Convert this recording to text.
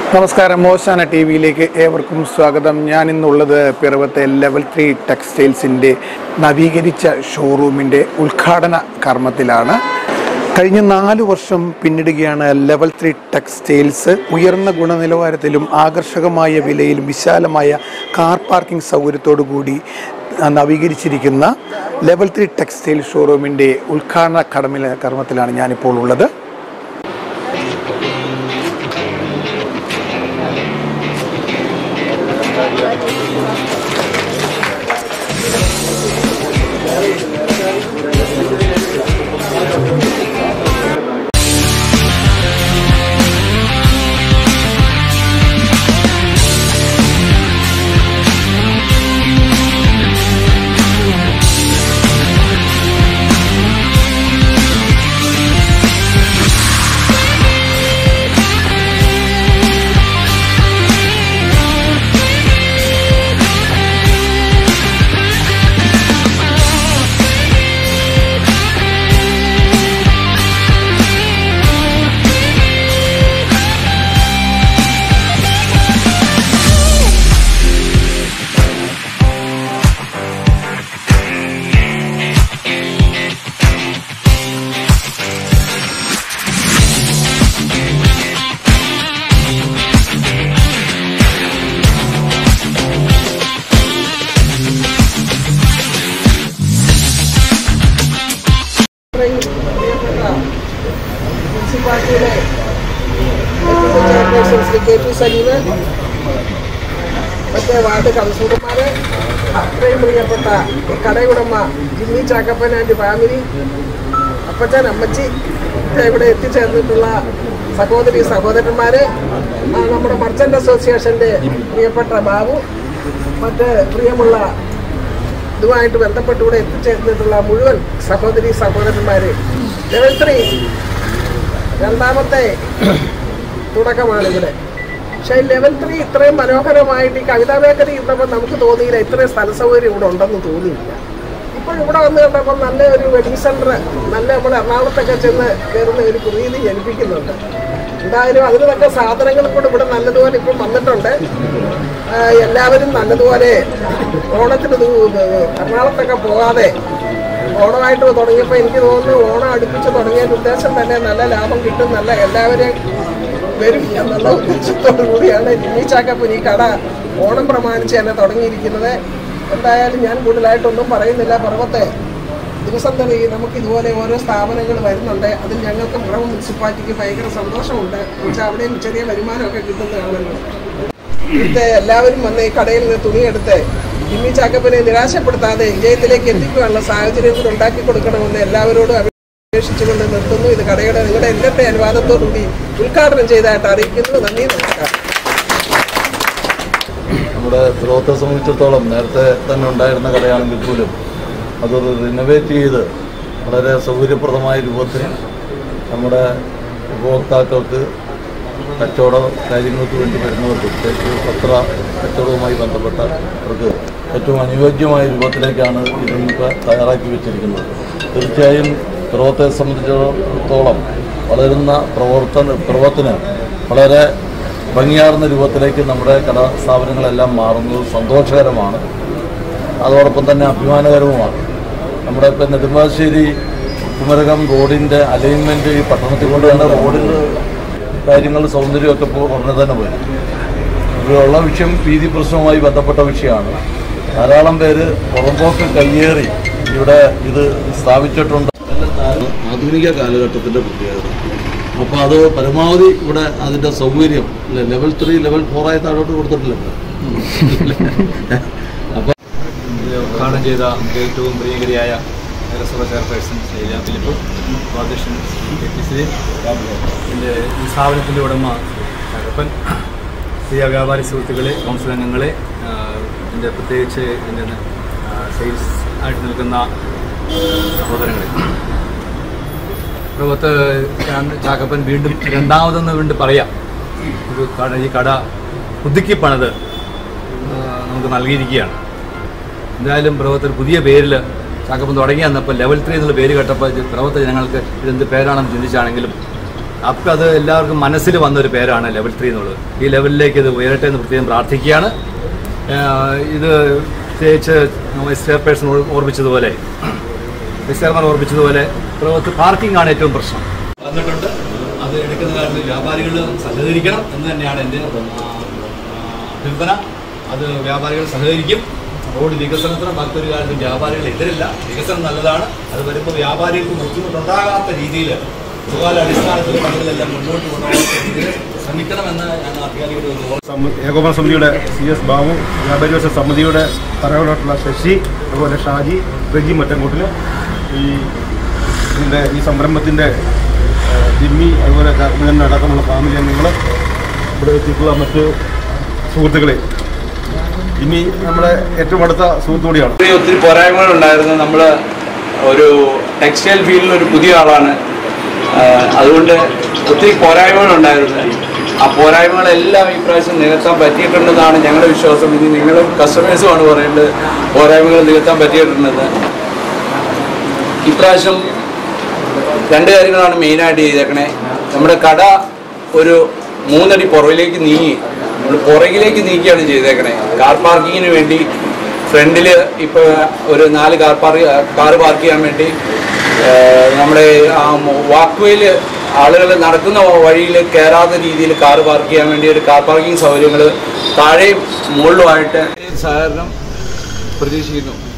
നമസ്കാരം മോശാന ടി വിയിലേക്ക് ഏവർക്കും സ്വാഗതം ഞാൻ ഇന്നുള്ളത് പിറവത്തെ ലെവൽ ത്രീ ടെക്സ്റ്റൈൽസിൻ്റെ നവീകരിച്ച ഷോറൂമിൻ്റെ ഉദ്ഘാടന കർമ്മത്തിലാണ് കഴിഞ്ഞ നാല് വർഷം പിന്നിടുകയാണ് ലെവൽ ത്രീ ടെക്സ്റ്റൈൽസ് ഉയർന്ന ഗുണനിലവാരത്തിലും ആകർഷകമായ വിലയിലും വിശാലമായ കാർ പാർക്കിംഗ് സൗകര്യത്തോടു കൂടി ആ, നവീകരിച്ചിരിക്കുന്ന ലെവൽ ത്രീ ടെക്സ്റ്റൈൽ ഷോറൂമിൻ്റെ ഉദ്ഘാടന കടമില കർമ്മത്തിലാണ് ഞാനിപ്പോൾ ഉള്ളത് ഇത്രയും പ്രിയപ്പെട്ട മുനിസിപ്പാലിറ്റിയിലെ chairperson Shri K P Saleem മറ്റേ വാർഡ് കൗൺസിലർമാര് ഇത്രയും പ്രിയപ്പെട്ട കടയുടമ ജിമ്മി ചാക്കപ്പൻ ആൻഡ് ഫാമിലി അപ്പച്ചൻ അമ്മച്ചി ഒക്കെ ഇവിടെ എത്തിച്ചേർന്നിട്ടുള്ള സഹോദരി സഹോദരന്മാര് ആ, നമ്മുടെ മർച്ചന്റ് അസോസിയേഷന്റെ പ്രിയപ്പെട്ട ബാബു മറ്റ് പ്രിയമുള്ള ഇതുമായിട്ട് ബന്ധപ്പെട്ട് ഇവിടെ എത്തിച്ചേർന്നിട്ടുള്ള മുഴുവൻ സഹോദരി സഹോദരന്മാര് ലെവൽ ത്രീ രണ്ടാമത്തെ തുടക്കമാണ് ഇവിടെ പക്ഷേ ലെവൽ ത്രീ ഇത്രയും മനോഹരമായിട്ട് ഈ കവിതാ ബേക്കറി ഇരുന്നപ്പോൾ നമുക്ക് തോന്നിയില്ല ഇത്രയും സ്ഥല സൗകര്യം ഇവിടെ ഉണ്ടെന്ന് തോന്നിയില്ല ഇപ്പോൾ ഇവിടെ വന്ന് കണ്ടപ്പോൾ നല്ല ഒരു വെഡിങ് സെന്റർ നല്ല നമ്മൾ എറണാകുളത്തൊക്കെ ചെന്ന് കയറുന്ന ഒരു പ്രതീതി ജനിപ്പിക്കുന്നുണ്ട് എന്തായാലും അതിന് തക്ക സാധനങ്ങളും കൂടെ ഇവിടെ നല്ലതുപോലെ ഇപ്പം വന്നിട്ടുണ്ട് ആ, എല്ലാവരും നല്ലതുപോലെ ഓണത്തിന് ദൂ- എറണാകുളത്തൊക്കെ പോകാതെ ഓണമായിട്ട് തുടങ്ങിയപ്പോൾ എനിക്ക് തോന്നുന്നു ഓണം അടുപ്പിച്ച് തുടങ്ങിയ ഉദ്ദേശം തന്നെ നല്ല ലാഭം കിട്ടും നല്ല എല്ലാവരെയും വരും എന്നുള്ള ഉദ്ദേശത്തോടു കൂടിയാണ് ജിമ്മി ചാക്കപ്പൻ ഈ കട ഓണം പ്രമാണിച്ച് തന്നെ തുടങ്ങിയിരിക്കുന്നത് എന്തായാലും ഞാൻ കൂടുതലായിട്ടൊന്നും പറയുന്നില്ല പർവ്വത്തെ ദിവസം തന്നെ ഈ നമുക്ക് ഇതുപോലെ ഓരോ സ്ഥാപനങ്ങൾ വരുന്നുണ്ട് അതിൽ ഞങ്ങൾക്ക് പുറം മുനിസിപ്പാലിറ്റിക്ക് ഭയങ്കര സന്തോഷമുണ്ട് എന്നുവെച്ചാൽ അവിടെയും ചെറിയ വരുമാനമൊക്കെ കിട്ടുന്നതാണല്ലോ ഇവിടുത്തെ എല്ലാവരും വന്ന് ഈ കടയിൽ നിന്ന് തുണിയെടുത്ത് ജിമ്മി ചാക്കപ്പനെ നിരാശപ്പെടുത്താതെ വിജയത്തിലേക്ക് എത്തിക്കാനുള്ള സാഹചര്യം കൂടെ ഉണ്ടാക്കി കൊടുക്കണമെന്ന് എല്ലാവരോടും അപേക്ഷിച്ചുകൊണ്ട് നിർത്തുന്നു ഇത് കടയുടെ നിങ്ങളുടെ എല്ലാവരുടെ അനുവാദത്തോടുകൂടി ഉദ്ഘാടനം ചെയ്തതായിട്ട് അറിയിക്കുന്നു നന്ദി നമസ്കാരം നമ്മുടെ ത്രോത്തെ സംബന്ധിച്ചിടത്തോളം നേരത്തെ തന്നെ ഉണ്ടായിരുന്ന കടയാണെങ്കിൽ പോലും അതൊരു റിനോവേറ്റ് ചെയ്ത് വളരെ സൗകര്യപ്രദമായ രൂപത്തിൽ നമ്മുടെ ഉപഭോക്താക്കൾക്ക് കച്ചവട കാര്യങ്ങൾക്ക് വേണ്ടി വരുന്നവർക്ക് പ്രത്യേകിച്ച് പത്ര കച്ചവടവുമായി ബന്ധപ്പെട്ടവർക്ക് ഏറ്റവും അനുയോജ്യമായ രൂപത്തിലേക്കാണ് ഇതിനിപ്പോൾ തയ്യാറാക്കി വെച്ചിരിക്കുന്നത് തീർച്ചയായും ത്രോത്തെ സംബന്ധിച്ചിടത്തോളം വളരുന്ന പ്രവർത്തന പ്രവർത്തനം വളരെ ഭംഗിയാർന്ന രൂപത്തിലേക്ക് നമ്മുടെ കട സ്ഥാപനങ്ങളെല്ലാം മാറുന്നത് സന്തോഷകരമാണ് അതോടൊപ്പം തന്നെ അഭിമാനകരവുമാണ് നമ്മുടെ ഇപ്പം നെടുമ്പാശ്ശേരി കുമരകം റോഡിൻ്റെ അലൈൻമെൻറ്റ് ഈ പട്ടണത്തിൽ കൊണ്ട് തന്നെ റോഡിൻ്റെ കാര്യങ്ങൾ സൗന്ദര്യമൊക്കെ ഇപ്പോൾ ഉടനെ തന്നെ വരും ഇതിലുള്ള വിഷയം വീതി പ്രശ്നവുമായി ബന്ധപ്പെട്ട വിഷയമാണ് ധാരാളം പേര് പുറമ്പോക്ക് കയ്യേറി ഇവിടെ ഇത് സ്ഥാപിച്ചിട്ടുണ്ട് ആധുനിക കാലഘട്ടത്തിൻ്റെ പ്രത്യേകത അപ്പോൾ അത് പരമാവധി ഇവിടെ അതിൻ്റെ സൗകര്യം ഇല്ലേ, ലെവൽ ത്രീ ലെവൽ ഫോറായി താഴോട്ട് കൊടുത്തിട്ടില്ലല്ലോ അപ്പോൾ ഇത് ഉദ്ഘാടനം ചെയ്ത നമുക്ക് ഏറ്റവും പ്രിയങ്കരിയായ നഗരസഭ ചെയർപേഴ്സൺ ശൈല ഫിലിപ്പ് ഉപാധ്യക്ഷൻ കെ പി ശ്രീ എൻ്റെ ഈ സ്ഥാപനത്തിൻ്റെ ഉടമ തകപ്പൻ പ്രിയ വ്യാപാരി സുഹൃത്തുക്കളെ കൗൺസിൽ അംഗങ്ങളെ ആ, എൻ്റെ പ്രത്യേകിച്ച് എൻ്റെ സെയിൽസ് ആയിട്ട് നിൽക്കുന്ന സഹോദരങ്ങളെ ലോകത്ത് ചാക്കപ്പൻ വീണ്ടും രണ്ടാമതെന്ന് വീണ്ടും പറയാം ഒരു കട ഈ കട പുതുക്കി പണിത് ആ, നമുക്ക് നൽകിയിരിക്കുകയാണ് എന്തായാലും പ്രഭവത്തിൽ പുതിയ പേരിൽ ചാക്കപ്പം തുടങ്ങി വന്നപ്പോൾ ലെവൽ ത്രീ എന്നുള്ള പേര് കേട്ടപ്പോൾ ഇത് പ്രഭവത്തെ ജനങ്ങൾക്ക് ഇതെന്ത് പേരാണെന്ന് ചിന്തിച്ചാണെങ്കിലും അപ്പം അത് എല്ലാവർക്കും മനസ്സിൽ വന്നൊരു പേരാണ് ലെവൽ ത്രീ എന്നുള്ളത് ഈ ലെവലിലേക്ക് ഇത് ഉയരട്ടെ എന്ന് പ്രത്യേകം പ്രാർത്ഥിക്കുകയാണ് ഏഹ് ഇത് പ്രത്യേകിച്ച് വൈസ് ചെയർപേഴ്സൺ ഓർമ്മിച്ചതുപോലെ വൈസ് ചെയർമാൻ ഓർമ്മിച്ചതുപോലെ പ്രവർത്തി പാർക്കിംഗ് ആണ് ഏറ്റവും പ്രശ്നം വന്നിട്ടുണ്ട് അത് എടുക്കുന്ന കാര്യത്തിൽ വ്യാപാരികൾ സഹകരിക്കണം എന്ന് തന്നെയാണ് എൻ്റെ ആ, ആ, അഭ്യർത്ഥന അത് വ്യാപാരികൾ സഹകരിക്കും റോഡ് വികസനത്തിന് മറ്റൊരു കാര്യത്തിൽ വ്യാപാരികൾ എതിരില്ല വികസനം നല്ലതാണ് അത് വരുമ്പോൾ വ്യാപാരികൾക്ക് ബുദ്ധിമുട്ടുണ്ടാകാത്ത രീതിയിൽ സുകാല അടിസ്ഥാനത്തിൽ പണികളെല്ലാം മുന്നോട്ട് കൊണ്ടുപോകാത്ത രീതിയിൽ ശ്രമിക്കണമെന്ന് ഞാൻ അധികാരികളോട് ഒന്ന് ഓർമ്മ സമ- ഏകോപന സമിതിയുടെ സി എസ് ബാബു വ്യാപാരി വ്യവസായ സമിതിയുടെ തലവനായിട്ടുള്ള ശശി അതുപോലെ ഷാജി റെജി മറ്റങ്കോട്ടിൽ ഈ ഇതിൻ്റെ ഈ സംരംഭത്തിൻ്റെ ജിമ്മി അതുപോലെ കാർമികൻ അടക്കമുള്ള ഫാമിലി അംഗങ്ങൾ ഇവിടെ എത്തിയിട്ടുള്ള മറ്റ് സുഹൃത്തുക്കളെ ജിമ്മി നമ്മുടെ ഏറ്റവും അടുത്ത സുഹൃത്തു കൂടിയാണ് ഒത്തിരി ഒത്തിരി പോരായ്മകളുണ്ടായിരുന്നു നമ്മൾ ഒരു ടെക്സ്റ്റൈൽ ഫീൽഡിൽ ഒരു പുതിയ ആളാണ് ആ, അതുകൊണ്ട് ഒത്തിരി പോരായ്മകളുണ്ടായിരുന്നു ആ പോരായ്മകളെല്ലാം ഈ പ്രാവശ്യം നികത്താൻ പറ്റിയിട്ടുണ്ടെന്നാണ് ഞങ്ങളുടെ വിശ്വാസം ഇനി നിങ്ങളും കസ്റ്റമേഴ്സുമാണ് പറയേണ്ടത് പോരായ്മകൾ നികത്താൻ പറ്റിയിട്ടുണ്ടെന്ന് ഇപ്രാവശ്യം രണ്ട് കാര്യങ്ങളാണ് മെയിനായിട്ട് ചെയ്തേക്കണേ നമ്മുടെ കട ഒരു മൂന്നടി പുറകിലേക്ക് നീങ്ങി നമ്മൾ പുറകിലേക്ക് നീക്കിയാണ് ചെയ്തേക്കണേ കാർ പാർക്കിങ്ങിന് വേണ്ടി ഫ്രണ്ടിൽ ഇപ്പോൾ ഒരു നാല് കാർ പാർക്ക് കാർ പാർക്ക് ചെയ്യാൻ വേണ്ടി ആ, നമ്മുടെ ആ വാക്ക് വേയിൽ ആളുകൾ നടക്കുന്ന വഴിയിൽ കയറാത്ത രീതിയിൽ കാർ പാർക്ക് ചെയ്യാൻ വേണ്ടി ഒരു കാർ പാർക്കിംഗ് സൗകര്യങ്ങൾ താഴെയും മുകളിലുമായിട്ട് സഹകരണം പ്രതീക്ഷിക്കുന്നു